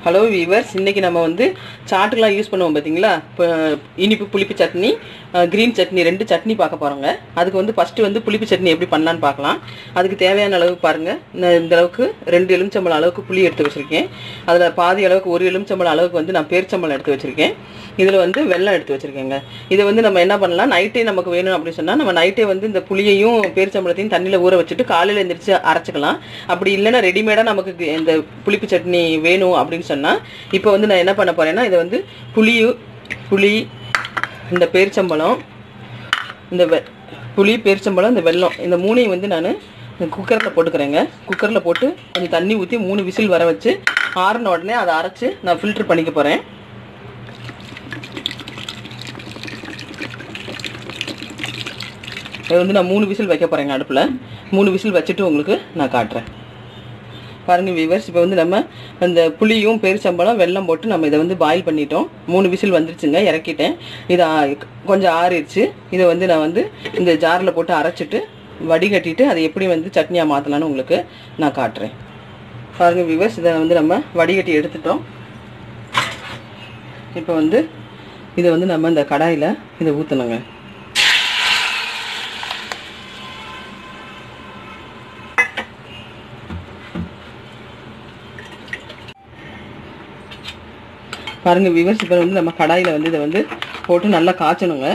hello viewers இன்றைக்கி நம்ம வந்து சாட்டுக்கெலாம் யூஸ் பண்ணுவோம் பார்த்தீங்களா இப்போ இனிப்பு புளிப்பு சட்னி க்ரீன் சட்னி ரெண்டு சட்னி பார்க்க போகிறோங்க அதுக்கு வந்து ஃபஸ்ட்டு வந்து புளிப்பு சட்னி எப்படி பண்ணலான்னு பார்க்கலாம் அதுக்கு தேவையான அளவு பாருங்கள் நான் இந்த அளவுக்கு ரெண்டு எலுமிச்சம்பழம் அளவுக்கு புளி எடுத்து வச்சுருக்கேன் அதில் பாதி அளவுக்கு ஒரு எலுமிச்சம்பழம் அளவுக்கு வந்து நான் பேரிச்சம்பழம் எடுத்து வச்சுருக்கேன் இதில் வந்து வெல்லம் எடுத்து வச்சுருக்கேங்க இதை வந்து நம்ம என்ன பண்ணலாம் நைட்டே நமக்கு வேணும் அப்படின்னு சொன்னால் நம்ம நைட்டே வந்து இந்த புளியையும் பேரிச்சம்பழத்தையும் தண்ணியில் ஊற வச்சுட்டு காலையில் எந்திரிச்சு அரைச்சிக்கலாம் அப்படி இல்லைன்னா ரெடிமேடாக நமக்கு கு- இந்த புளிப்பு சட்னி வேணும் அப்படின்னு சொன்னால் இப்போ வந்து நான் என்ன பண்ண போகிறேன்னா இதை வந்து புளி புளி இந்த பேரிச்சம்பழம் இந்த வெ புளி பேரிச்சம்பழம் இந்த வெல்லம் இந்த மூணையும் வந்து நான் குக்கரில் போட்டுக்கிறேங்க குக்கரில் போட்டு கொஞ்சம் தண்ணி ஊற்றி மூணு விசில் வர வச்சு ஆறின உடனே அதை அரைச்சி நான் ஃபில்டர் பண்ணிக்க போகிறேன் இது வந்து நான் மூணு விசில் வைக்க போகிறேங்க அடுப்பில் மூணு விசில் வச்சுட்டு உங்களுக்கு நான் காட்டுறேன் பாருங்க விவர்ஸ் இப்போ வந்து நம்ம அந்த புளியும் பெருச்சம்பழம் வெல்லம் போட்டு நம்ம இதை வந்து பாயில் பண்ணிட்டோம் மூணு விசில் வந்துருச்சுங்க இறக்கிட்டேன் இது ஆ- கொஞ்சம் ஆறிடுச்சு இதை வந்து நான் வந்து இந்த ஜாரில் போட்டு அரைச்சிட்டு வடிகட்டிட்டு அதை எப்படி வந்து சட்னியாக மாற்றலான்னு உங்களுக்கு நான் காட்டுறேன் பாருங்க விவர்ஸ் இதை வந்து நம்ம வடிகட்டி எடுத்துட்டோம் இப்போ வந்து இதை வந்து நம்ம இந்த கடாயில் இதை ஊற்றணுங்க பாருங்க விவர்ஸ் இப்போ வந்து நம்ம கடாயில் வந்து இதை வந்து போட்டு நல்லா காய்ச்சணுங்க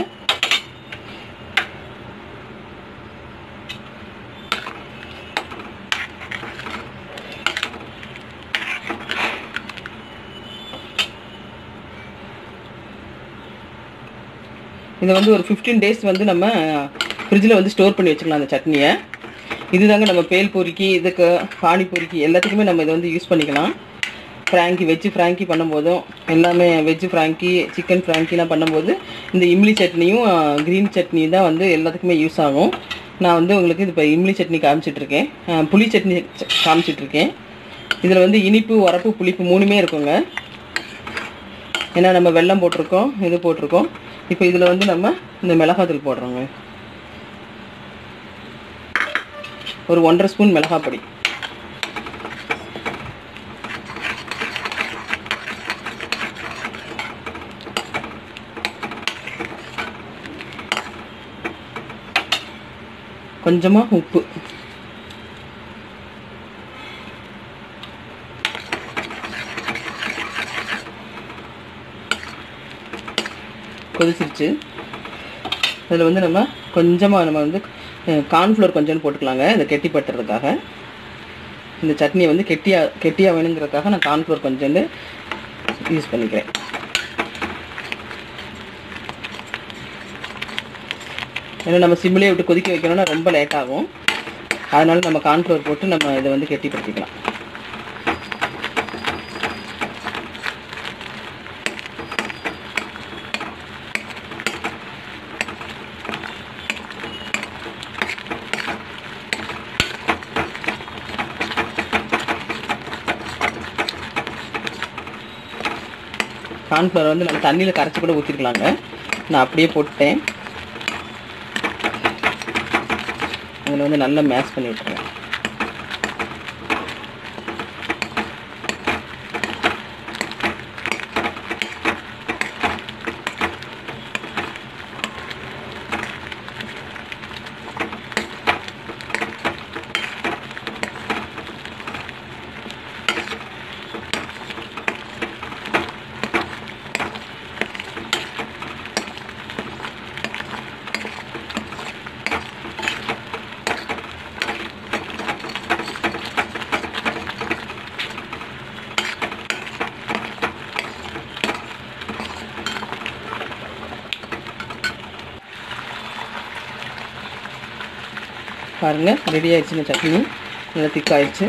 இதை வந்து ஒரு ஃபிஃப்டீன் டேஸ் வந்து நம்ம ஃப்ரிட்ஜில் வந்து ஸ்டோர் பண்ணி வச்சுக்கலாம் அந்த சட்னியை இதுதாங்க நம்ம பேல் பொரிக்கி இதுக்கு பானிபூரிக்கு எல்லாத்துக்குமே நம்ம இதை வந்து யூஸ் பண்ணிக்கலாம் ஃப்ராங்கி வெஜ்ஜு ஃப்ராங்கி பண்ணும்போதும் எல்லாமே வெஜ்ஜு ஃப்ராங்கி சிக்கன் ஃப்ராங்கிலாம் பண்ணும்போது இந்த இம்லி சட்னியும் க்ரீன் சட்னி தான் வந்து எல்லாத்துக்குமே யூஸ் ஆகும் நான் வந்து உங்களுக்கு இப்போ இம்லி சட்னி காமிச்சிட்ருக்கேன் புளி சட்னி ச- காமிச்சிட்ருக்கேன் இதில் வந்து இனிப்பு உரப்பு புளிப்பு மூணுமே இருக்குங்க ஏன்னா நம்ம வெல்லம் போட்டிருக்கோம் இது போட்டிருக்கோம் இப்போ இதில் வந்து நம்ம இந்த மிளகாத்தூள் போடுறோங்க ஒரு ஒன்றரை ஸ்பூன் மிளகாய் பொடி கொஞ்சமாக உப்பு கொதிச்சிருச்சு அதில் வந்து நம்ம கொஞ்சமாக நம்ம வந்து கார்ன்ஃப்ளவர் கொஞ்சோண்டு போட்டுக்கலாங்க இதை கெட்டிப்படுத்துறதுக்காக இந்த சட்னியை வந்து கெட்டியாக கெட்டியாக வேணுங்கிறதுக்காக நான் கார்ன்ஃப்ளவர் கொஞ்சோண்டு யூஸ் பண்ணிக்கிறேன் ஏன்னா நம்ம சிம்மிலே விட்டு கொதிக்க வைக்கணும்னா ரொம்ப லேட் ஆகும் அதனால நம்ம கார்ன்ஃப்ளவர் போட்டு நம்ம இதை வந்து கெட்டிப்படுத்திக்கலாம் கார்ன்ஃப்ளவர் வந்து நம்ம தண்ணியில் கரைச்சி கூட ஊற்றிருக்கலாங்க நான் அப்படியே போட்டுட்டேன் அதில் வந்து நல்லா மேஷ் பண்ணி விட்டுருவேன் பாருங்கள் ரெடி ஆயிடுச்சுங்க சட்னி நல்லா திக்காயிடுச்சு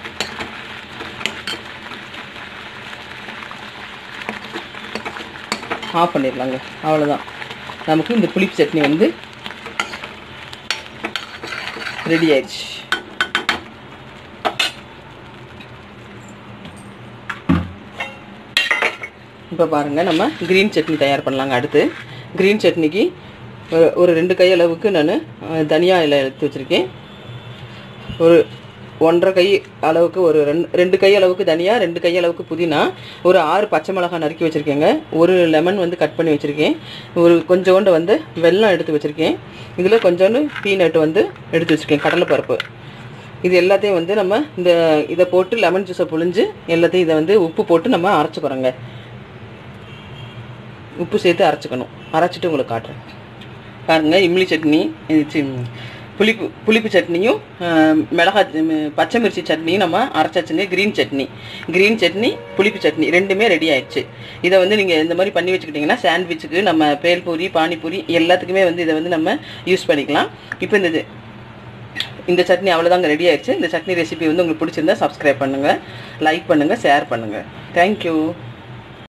ஆஃப் பண்ணிடலாங்க அவ்வளோதான் நமக்கு இந்த புளிப்பு சட்னி வந்து ரெடி ஆயிடுச்சு இப்போ பாருங்கள் நம்ம க்ரீன் சட்னி தயார் பண்ணலாங்க அடுத்து க்ரீன் சட்னிக்கு ஒரு ஒரு ரெண்டு கை அளவுக்கு நான் தனியா இலை எடுத்து வச்சுருக்கேன் ஒரு ஒன்றரை கை அளவுக்கு ஒரு ரெண்டு ரெண்டு கை அளவுக்கு தனியா ரெண்டு கை அளவுக்கு புதினா ஒரு ஆறு பச்சை மிளகாய் நறுக்கி வச்சுருக்கேங்க ஒரு லெமன் வந்து கட் பண்ணி வச்சுருக்கேன் ஒரு கொஞ்சோண்டு வந்து வெல்லம் எடுத்து வச்சுருக்கேன் இதில் கொஞ்சோண்டு பீனட் வந்து எடுத்து வச்சுருக்கேன் கடலைப்பருப்பு இது எல்லாத்தையும் வந்து நம்ம இந்த இதை போட்டு லெமன் ஜூஸை புழிஞ்சு எல்லாத்தையும் இதை வந்து உப்பு போட்டு நம்ம அரைச்சிக்கிறோங்க உப்பு சேர்த்து அரைச்சிக்கணும் அரைச்சிட்டு உங்களுக்கு காட்டுறேன் பாருங்க இம்லி சட்னி இது சி- புளிப்பு புளிப்பு சட்னியும் ஆஹ், மிளகாய் ம், பச்சை மிர்ச்சி சட்னியும் நம்ம அரைச்சாச்சுங்க க்ரீன் சட்னி க்ரீன் சட்னி புளிப்பு சட்னி ரெண்டுமே ரெடி ஆயிடுச்சு இதை வந்து நீங்கள் இந்த மாதிரி பண்ணி வச்சுக்கிட்டிங்கன்னா சாண்ட்விச்சுக்கு நம்ம பேல்பூரி பானிபூரி எல்லாத்துக்குமே வந்து இதை வந்து நம்ம யூஸ் பண்ணிக்கலாம் இப்போ இந்த இது- இந்த சட்னி அவ்வளோதாங்க ரெடி ஆயிடுச்சு இந்த சட்னி ரெசிபி வந்து உங்களுக்கு பிடிச்சிருந்தா சப்ஸ்கிரைப் பண்ணுங்கள் லைக் பண்ணுங்கள் ஷேர் பண்ணுங்கள் தேங்க்யூ